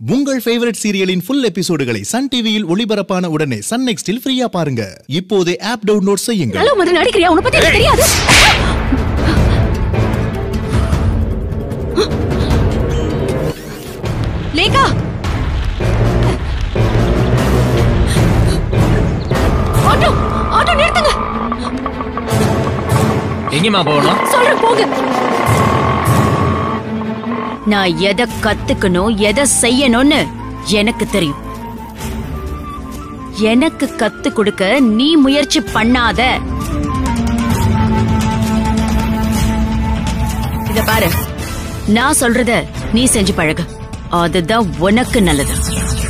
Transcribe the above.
உங்கள் ஃபேவரட் சீரியலின் ஃபுல் எபிசோடுகளை சன் டிவியில் ஒளிபரப்பான உடனே சன் நெக்ஸ்டில் ஃப்ரீயா பாருங்க இப்போதே ஆப் டவுன்லோட் செய்யுங்கள் நல்ல மாதிரி நடிக்கிறியா உன்னை பத்தி எனக்கு தெரியாது லேகா ஆட்டோ ஆட்டோ நிறுத்துங்க எங்கேம்மா போகணும் சொல்றேன் போங்க நான் எதை கத்துக்கணும் எதை செய்யணும்னு எனக்கு தெரியும் எனக்கு கத்து கொடுக்க நீ முயற்சி பண்ணாத இத பாரு நான் சொல்றத நீ செஞ்சு பழகு அதுதான் உனக்கு நல்லது